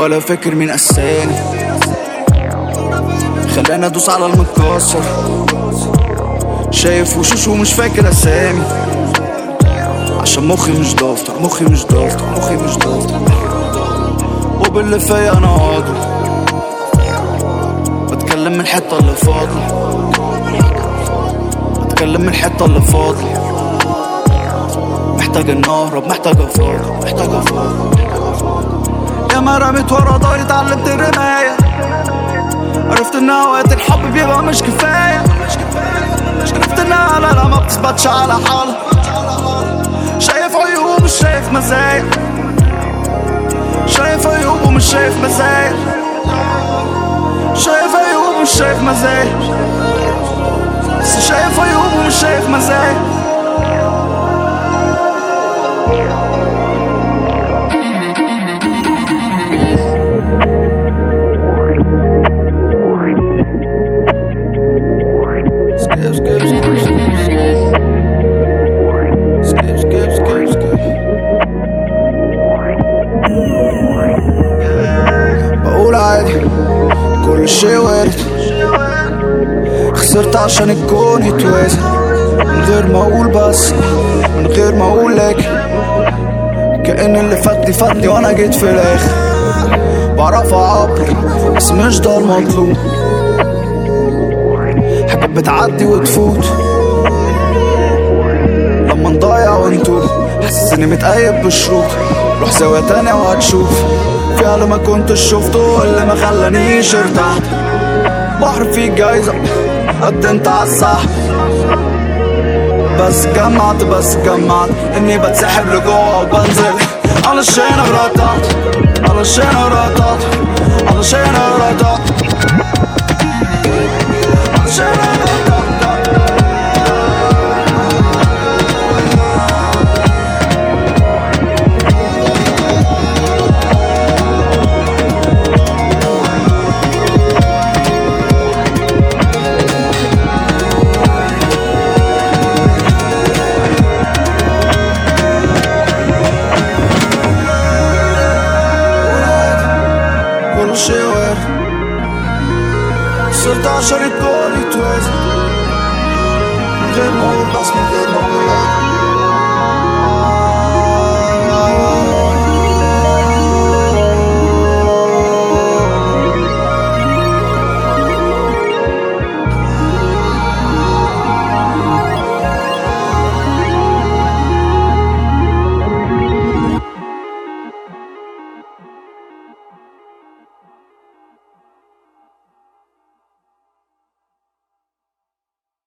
ولا فاكر مين قساني خلاني ادوس على المتكسر شايف وشوش ومش فاكر اسامي عشان مخي مش دفتر مخي مش دفتر مخي مش دفتر وباللي فيا انا قاضي بتكلم من الحته اللي فاضله بتكلم من الحته اللي فاضله محتاج النهرب محتاج افاضل محتاج افاضل يا ما رميت ورا داري اتعلمت الرماية عرفت ان اوقات الحب بيبقى مش كفاية عرفت انها لا لا ما بتثبتش على حالها شايف عيوب مش شايف مزايا شايف عيوب ومش شايف مزايا شايف عيوب ومش شايف مزايا بس شايف عيوب ومش شايف مزايا Skip, skip, skip, skip, skip. Skip, skip, skip, skip. بقول عادي كل شيء وارد خسرت عشان الكون يتوازن من غير ما اقول بس من غير ما اقول لكن كأن اللي فاتني فاتني وانا جيت في الاخر بعرف اعبر بس مش ده المطلوب حاجات بتعدي وتفوت لما نضيع ونتوب حاسس اني متقيد بالشروط روح زاوية تانية وهتشوف فيها اللي ما كنتش شفته اللي ما خلانيش ارتحت بحر فيه جايزة قدمت على السحب بس جمعت بس جمعت اني بتسحب لجوه وبنزل علشان غلطات علشان غلطات علشان غلطات علشان غلطات كل شيء وارد صرت عشان الكون يتوازن من غير ما اقول بس من غير ما اقول